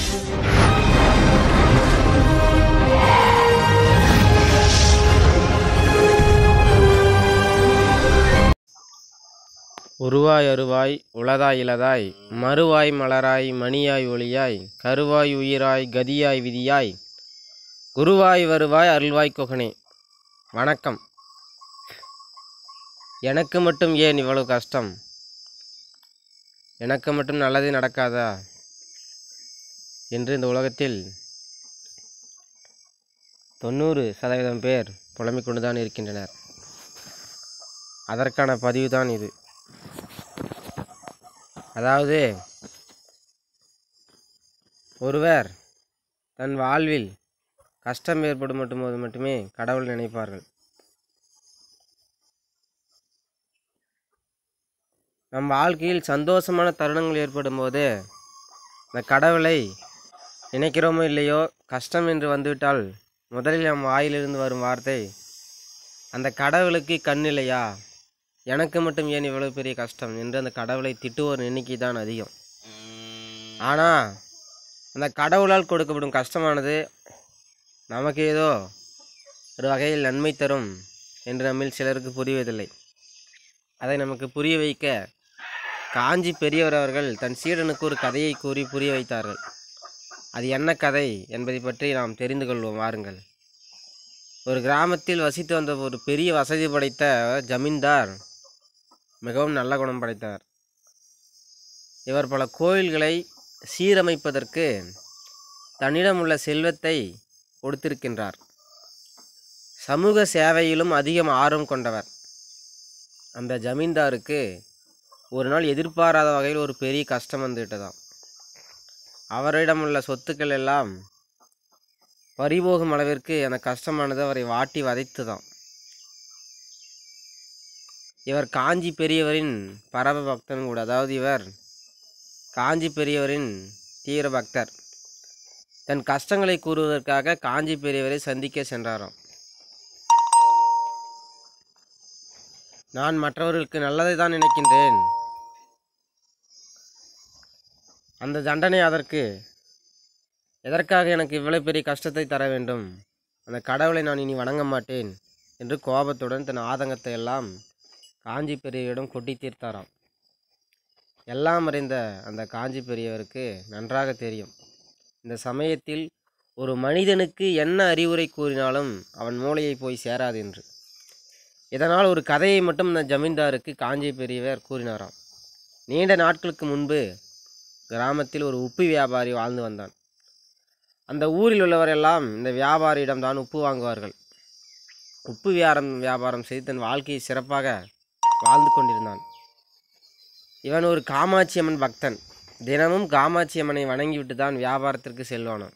உருவாய் அருவாய் உளதாய் இலதாய் மறுவாய் மலராய் மணியாய் ஒளியாய் கருவாய் உயிராய் கதியாய் விதியாய் குருவாய் வருவாய் அருள்வாய் குகனே வணக்கம் எனக்கு மட்டும் ஏன் இவ்வளவு கஷ்டம் எனக்கு மட்டும் நல்லதே நடக்காதா என்று இந்த உலகத்தில் தொண்ணூறு சதவீதம் பேர் புலம்பிக் கொண்டுதான் இருக்கின்றனர் அதற்கான பதிவு தான் இது அதாவது ஒருவர் தன் வாழ்வில் கஷ்டம் ஏற்படும் மட்டும்போது மட்டுமே கடவுள் நினைப்பார்கள் நம் வாழ்க்கையில் சந்தோஷமான தருணங்கள் ஏற்படும் போது இந்த கடவுளை நினைக்கிறோமோ இல்லையோ கஷ்டம் என்று வந்துவிட்டால் முதலில் நம் வாயிலிருந்து வரும் வார்த்தை அந்த கடவுளுக்கு கண் இல்லையா எனக்கு மட்டும் ஏன் இவ்வளவு பெரிய கஷ்டம் என்று அந்த கடவுளை திட்டுவோர் எண்ணிக்கை தான் அதிகம் ஆனால் அந்த கடவுளால் கொடுக்கப்படும் கஷ்டமானது நமக்கு ஏதோ ஒரு வகையில் நன்மை தரும் என்று நம்மில் சிலருக்கு புரிவதில்லை அதை நமக்கு புரிய வைக்க காஞ்சி பெரியவர் அவர்கள் தன் சீடனுக்கு ஒரு கதையை கூறி புரிய வைத்தார்கள் அது என்ன கதை என்பதை பற்றி நாம் தெரிந்து கொள்வோம் வாருங்கள் ஒரு கிராமத்தில் வசித்து வந்த ஒரு பெரிய வசதி படைத்த ஜமீன்தார் மிகவும் நல்ல குணம் படைத்தவர் இவர் பல கோயில்களை சீரமைப்பதற்கு தன்னிடம் உள்ள செல்வத்தை கொடுத்திருக்கின்றார் சமூக சேவையிலும் அதிகம் ஆர்வம் கொண்டவர் அந்த ஜமீன்தாருக்கு ஒரு நாள் எதிர்பாராத வகையில் ஒரு பெரிய கஷ்டம் வந்துவிட்டதாம் அவரிடம் உள்ள சொத்துக்கள் எல்லாம் பறிபோகும் அளவிற்கு அந்த கஷ்டமானது அவரை வாட்டி வதைத்துதான் இவர் காஞ்சி பெரியவரின் பரம பக்தன் கூட அதாவது இவர் காஞ்சி பெரியவரின் தீவிர பக்தர் தன் கஷ்டங்களை கூறுவதற்காக காஞ்சி பெரியவரை சந்திக்க சென்றாராம் நான் மற்றவர்களுக்கு நல்லதை தான் நினைக்கின்றேன் அந்த தண்டனை அதற்கு எதற்காக எனக்கு இவ்வளவு பெரிய கஷ்டத்தை தர வேண்டும் அந்த கடவுளை நான் இனி வணங்க மாட்டேன் என்று கோபத்துடன் தன் ஆதங்கத்தை எல்லாம் காஞ்சி பெரியவரிடம் கொட்டி தீர்த்தாராம் எல்லாம் அறிந்த அந்த காஞ்சி பெரியவருக்கு நன்றாக தெரியும் இந்த சமயத்தில் ஒரு மனிதனுக்கு என்ன அறிவுரை கூறினாலும் அவன் மூளையை போய் சேராது என்று இதனால் ஒரு கதையை மட்டும் இந்த ஜமீன்தாருக்கு காஞ்சி பெரியவர் கூறினாராம் நீண்ட நாட்களுக்கு முன்பு கிராமத்தில் ஒரு உப்பு வியாபாரி வாழ்ந்து வந்தான் அந்த ஊரில் உள்ளவரெல்லாம் இந்த வியாபாரியிடம்தான் உப்பு வாங்குவார்கள் உப்பு வியாபாரம் வியாபாரம் செய்து தன் வாழ்க்கையை சிறப்பாக வாழ்ந்து கொண்டிருந்தான் இவன் ஒரு காமாட்சி அம்மன் பக்தன் தினமும் காமாட்சி அம்மனை வணங்கிவிட்டு தான் வியாபாரத்திற்கு செல்வானாம்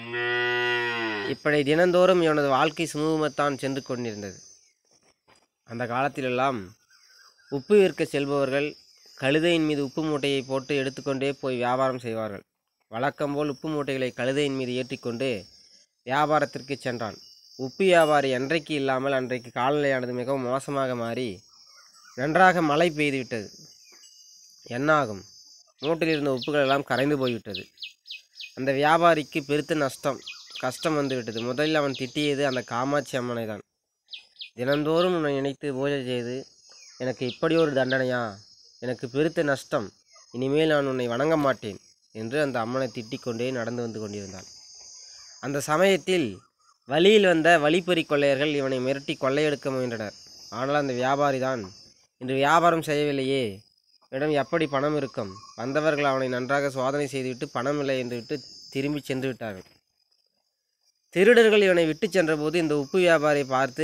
இப்படி தினந்தோறும் இவனது வாழ்க்கை சுமூகத்தான் சென்று கொண்டிருந்தது அந்த காலத்திலெல்லாம் உப்பு விற்க செல்பவர்கள் கழுதையின் மீது உப்பு மூட்டையை போட்டு எடுத்துக்கொண்டே போய் வியாபாரம் செய்வார்கள் வழக்கம்போல் உப்பு மூட்டைகளை கழுதையின் மீது ஏற்றிக்கொண்டு வியாபாரத்திற்கு சென்றான் உப்பு வியாபாரி அன்றைக்கு இல்லாமல் அன்றைக்கு காலநிலையானது மிகவும் மோசமாக மாறி நன்றாக மழை பெய்துவிட்டது என்னாகும் மூட்டையில் இருந்த உப்புகள் எல்லாம் கரைந்து போய்விட்டது அந்த வியாபாரிக்கு பெருத்த நஷ்டம் கஷ்டம் வந்துவிட்டது முதலில் அவன் திட்டியது அந்த காமாட்சி அம்மனை தான் தினந்தோறும் உன்னை நினைத்து பூஜை செய்து எனக்கு இப்படி ஒரு தண்டனையா எனக்கு பெருத்த நஷ்டம் இனிமேல் நான் உன்னை வணங்க மாட்டேன் என்று அந்த அம்மனை திட்டிக் கொண்டே நடந்து வந்து கொண்டிருந்தான் அந்த சமயத்தில் வழியில் வந்த வழிப்பறி கொள்ளையர்கள் இவனை மிரட்டி கொள்ளையெடுக்க முயன்றனர் ஆனால் அந்த வியாபாரி தான் இன்று வியாபாரம் செய்யவில்லையே இடம் எப்படி பணம் இருக்கும் வந்தவர்கள் அவனை நன்றாக சோதனை செய்துவிட்டு பணம் இல்லை என்று விட்டு திரும்பி சென்று விட்டார்கள் திருடர்கள் இவனை விட்டு சென்றபோது இந்த உப்பு வியாபாரியை பார்த்து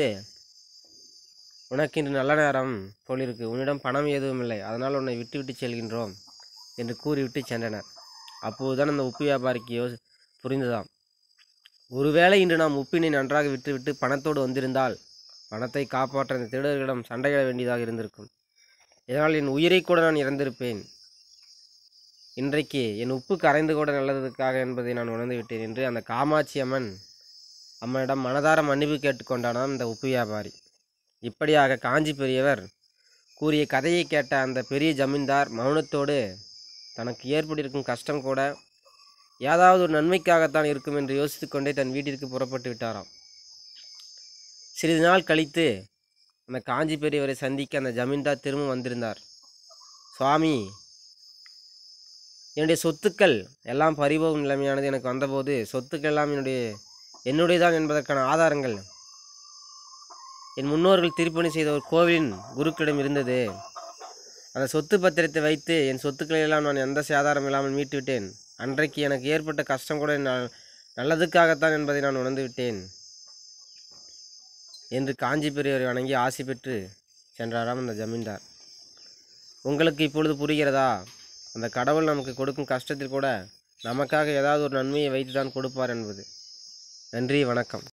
உனக்கு இன்று நல்ல நேரம் போலிருக்கு உன்னிடம் பணம் எதுவும் இல்லை அதனால் உன்னை விட்டு விட்டு செல்கின்றோம் என்று கூறிவிட்டு சென்றனர் அப்போதுதான் அந்த உப்பு வியாபாரிக்கு யோ புரிந்ததாம் ஒருவேளை இன்று நாம் உப்பினை நன்றாக விட்டுவிட்டு பணத்தோடு வந்திருந்தால் பணத்தை காப்பாற்ற அந்த திருடர்களிடம் சண்டையிட வேண்டியதாக இருந்திருக்கும் இதனால் என் உயிரை கூட நான் இறந்திருப்பேன் இன்றைக்கு என் உப்பு கரைந்து கூட நல்லதுக்காக என்பதை நான் உணர்ந்து விட்டேன் என்று அந்த காமாட்சி அம்மன் அம்மனிடம் மனதார மன்னிப்பு கேட்டுக்கொண்டானாம் இந்த உப்பு வியாபாரி இப்படியாக காஞ்சி பெரியவர் கூறிய கதையை கேட்ட அந்த பெரிய ஜமீன்தார் மௌனத்தோடு தனக்கு ஏற்பட்டிருக்கும் கஷ்டம் கூட ஏதாவது ஒரு நன்மைக்காகத்தான் இருக்கும் என்று யோசித்து கொண்டே தன் வீட்டிற்கு புறப்பட்டு விட்டாராம் சிறிது நாள் கழித்து அந்த காஞ்சி பெரியவரை சந்திக்க அந்த ஜமீன்தார் திரும்ப வந்திருந்தார் சுவாமி என்னுடைய சொத்துக்கள் எல்லாம் பறிபோகும் நிலைமையானது எனக்கு வந்தபோது சொத்துக்கள் எல்லாம் என்னுடைய என்னுடையதான் என்பதற்கான ஆதாரங்கள் என் முன்னோர்கள் திருப்பணி செய்த ஒரு கோவிலின் குருக்களிடம் இருந்தது அந்த சொத்து பத்திரத்தை வைத்து என் சொத்துக்களை எல்லாம் நான் எந்த சாதாரம் இல்லாமல் மீட்டு விட்டேன் அன்றைக்கு எனக்கு ஏற்பட்ட கஷ்டம் கூட நான் நல்லதுக்காகத்தான் என்பதை நான் உணர்ந்து விட்டேன் என்று காஞ்சி பெரியவரை வணங்கி ஆசி பெற்று சென்றாராம் அந்த ஜமீன்தார் உங்களுக்கு இப்பொழுது புரிகிறதா அந்த கடவுள் நமக்கு கொடுக்கும் கஷ்டத்தில் கூட நமக்காக ஏதாவது ஒரு நன்மையை வைத்து தான் கொடுப்பார் என்பது நன்றி வணக்கம்